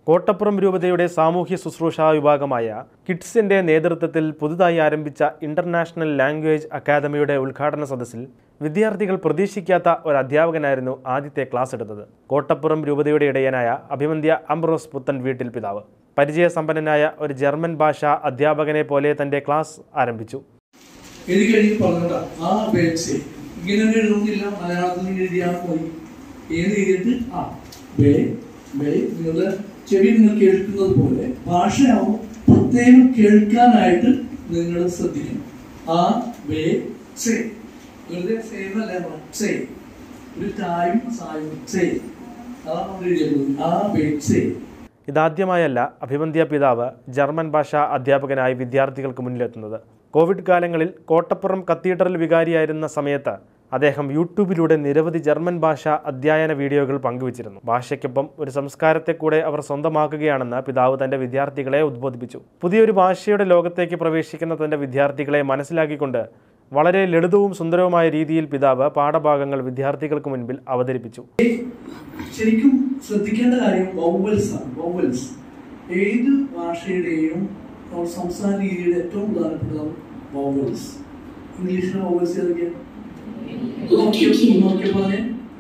കോട്ടപ്പുറം രൂപതയുടെ സാമൂഹ്യ ശുശ്രൂഷാ വിഭാഗമായ കിഡ്സിന്റെ നേതൃത്വത്തിൽ പുതുതായി ആരംഭിച്ച ഇന്റർനാഷണൽ ലാംഗ്വേജ് അക്കാദമിയുടെ ഉദ്ഘാടന സദസ്സിൽ വിദ്യാർത്ഥികൾ പ്രതീക്ഷിക്കാത്ത ഒരു അധ്യാപകനായിരുന്നു ആദ്യത്തെ ക്ലാസ് എടുത്തത് കോട്ടപ്പുറം രൂപതയുടെ ഇടയനായ അഭിമന്ത്യ അംബ്രോസ് പുത്തൻ വീട്ടിൽ പിതാവ് പരിചയസമ്പന്നനായ ഒരു ജർമ്മൻ ഭാഷാ അധ്യാപകനെ പോലെ തന്റെ ക്ലാസ് ആരംഭിച്ചു എഴുതി കഴിഞ്ഞ് പറഞ്ഞോട്ടാ ആ ബേച്ച് ഇങ്ങനെ തന്നെ എഴുതുന്നില്ല മലയാളത്തിൽ എഴുതിയാൽ മതി ഏത് എഴുതിയിട്ട് ആ ബേ ബേ നിങ്ങളുടെ ചെവി നിങ്ങൾ കേൾക്കുന്നത് പോലെ ഭാഷയാവും പ്രത്യേകം കേൾക്കാനായിട്ട് നിങ്ങൾ ശ്രദ്ധിക്കണം ആ ബേ സേ വെറുതെ സേവ് അല്ല സേ ഒരു ടായും സായും സേ അതാണ് നമ്മൾ എഴുതിയത് ആ ബേ സേ ഇതാദ്യമായല്ല അഭിമന്ത്യ പിതാവ് ജർമ്മൻ ഭാഷാ അധ്യാപകനായി വിദ്യാർത്ഥികൾക്ക് മുന്നിലെത്തുന്നത് കോവിഡ് കാലങ്ങളിൽ കോട്ടപ്പുറം കത്തീഡ്രൽ വികാരിയായിരുന്ന സമയത്ത് അദ്ദേഹം യൂട്യൂബിലൂടെ നിരവധി ജർമ്മൻ ഭാഷ അധ്യയന വീഡിയോകൾ പങ്കുവച്ചിരുന്നു ഭാഷയ്ക്കൊപ്പം ഒരു സംസ്കാരത്തെ കൂടെ അവർ സ്വന്തമാക്കുകയാണെന്ന് പിതാവ് തന്റെ വിദ്യാർത്ഥികളെ ഉദ്ബോധിപ്പിച്ചു പുതിയൊരു ഭാഷയുടെ ലോകത്തേക്ക് പ്രവേശിക്കുന്ന തന്റെ വിദ്യാർത്ഥികളെ മനസ്സിലാക്കിക്കൊണ്ട് വളരെ ലളിതവും സുന്ദരവുമായ രീതിയിൽ പിതാവ് പാഠഭാഗങ്ങൾ വിദ്യാർത്ഥികൾക്ക് മുൻപിൽ അവതരിപ്പിച്ചു ശരിക്കും ശ്രദ്ധിക്കേണ്ട കാര്യം വൗവൽസ് ആണ് വൗവൽസ് ഏത് ഭാഷയുടെയും നമ്മൾ സംസാര രീതിയുടെ ഏറ്റവും പ്രധാനപ്പെട്ടതാണ് വൗവൽസ് ഇംഗ്ലീഷിലെ വൗവൽസ് ഏതൊക്കെയാണ് നോക്കിയ- നോക്കിയ പറഞ്ഞേ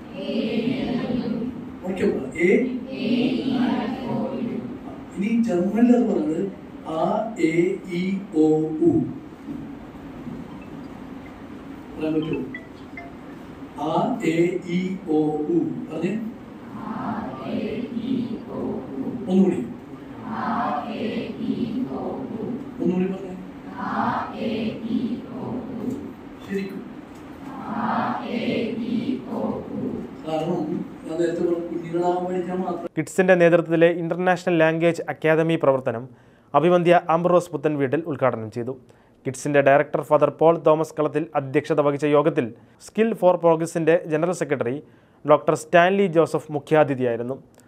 നോക്കിയ പറ. എ ഇനി ജർമ്മനിൽ അത് പറഞ്ഞത് ആ എ ഇ ഒ ഉ പറയാൻ പറ്റുമോ ആ എ ഇ ഒ ഉ പറഞ്ഞേ ഒന്നുകൂടി ഒന്നുകൂടി പറഞ്ഞേ ശരിക്കും കാരണം ഞാൻ നേരത്തെ പറഞ്ഞു കുഞ്ഞുങ്ങളാവാൻ പഠിക്കാൻ മാത്രം കിഡ്സിന്റെ നേതൃത്വത്തിലെ ഇന്റർനാഷണൽ ലാംഗ്വേജ് അക്കാദമി പ്രവർത്തനം അഭിവന്ധ്യ അംബ്രോസ് പുത്തൻ വീട്ടിൽ ഉദ്ഘാടനം ചെയ്തു കിഡ്സിന്റെ director father Paul Thomas Kalathil അധ്യക്ഷത വഹിച്ച യോഗത്തിൽ സ്കിൽ ഫോർ പ്രോഗ്രസിന്റെ general secretary doctor Stanley Joseph മുഖ്യാതിഥിയായിരുന്നു